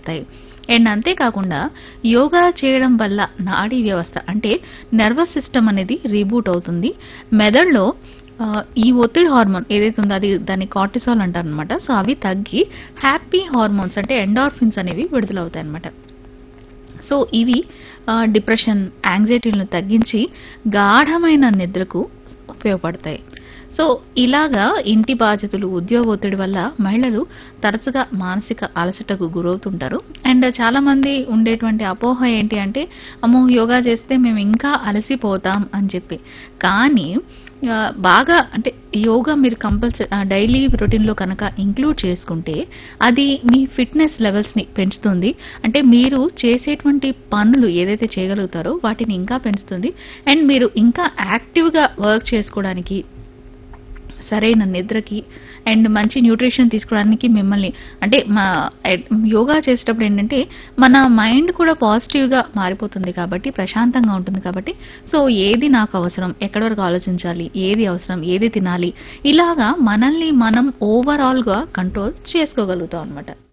చెప్తాయి అండ్ అంతేకాకుండా యోగా చేయడం వల్ల నాడీ వ్యవస్థ అంటే నర్వస్ సిస్టమ్ అనేది రీబూట్ అవుతుంది మెదడులో ఆ, ఈ ఒత్తిడి హార్మోన్ ఏదైతే ఉందో అది దాన్ని కార్టిసాల్ అంటారు అనమాట సో అవి తగ్గి హ్యాపీ హార్మోన్స్ అంటే ఎండార్ఫిన్స్ అనేవి విడుదలవుతాయి అనమాట సో ఇవి ఆ, డిప్రెషన్ యాంగ్జైటీలను తగ్గించి గాఢమైన నిద్రకు ఉపయోగపడతాయి సో ఇలాగా ఇంటి బాధ్యతలు ఉద్యోగ ఒత్తిడి వల్ల మహిళలు తరచుగా మానసిక అలసటకు గురవుతుంటారు అండ్ చాలా మంది ఉండేటువంటి అపోహ ఏంటి అంటే అమ్మో యోగా చేస్తే మేము ఇంకా అలసిపోతాం అని చెప్పి కానీ ఆ, బాగా అంటే యోగా మీరు కంపల్సరీ డైలీ రొటీన్లో కనుక ఇంక్లూడ్ చేసుకుంటే అది మీ ఫిట్నెస్ లెవెల్స్ని పెంచుతుంది అంటే మీరు చేసేటువంటి పనులు ఏదైతే చేయగలుగుతారో వాటిని ఇంకా పెంచుతుంది అండ్ మీరు ఇంకా యాక్టివ్గా వర్క్ చేసుకోవడానికి సరైన నిద్రకి అండ్ మంచి న్యూట్రిషన్ తీసుకోవడానికి మిమ్మల్ని అంటే మా ఎడ్- యోగా చేసేటప్పుడు ఏంటంటే మన మైండ్ కూడా పాజిటివ్గా మారిపోతుంది కాబట్టి ప్రశాంతంగా ఉంటుంది కాబట్టి సో ఏది నాకు అవసరం ఎక్కడి వరకు ఆలోచించాలి ఏది అవసరం ఏది తినాలి ఇలాగా మనల్ని మనం ఓవరాల్గా కంట్రోల్ చేసుకోగలుగుతాం అనమాట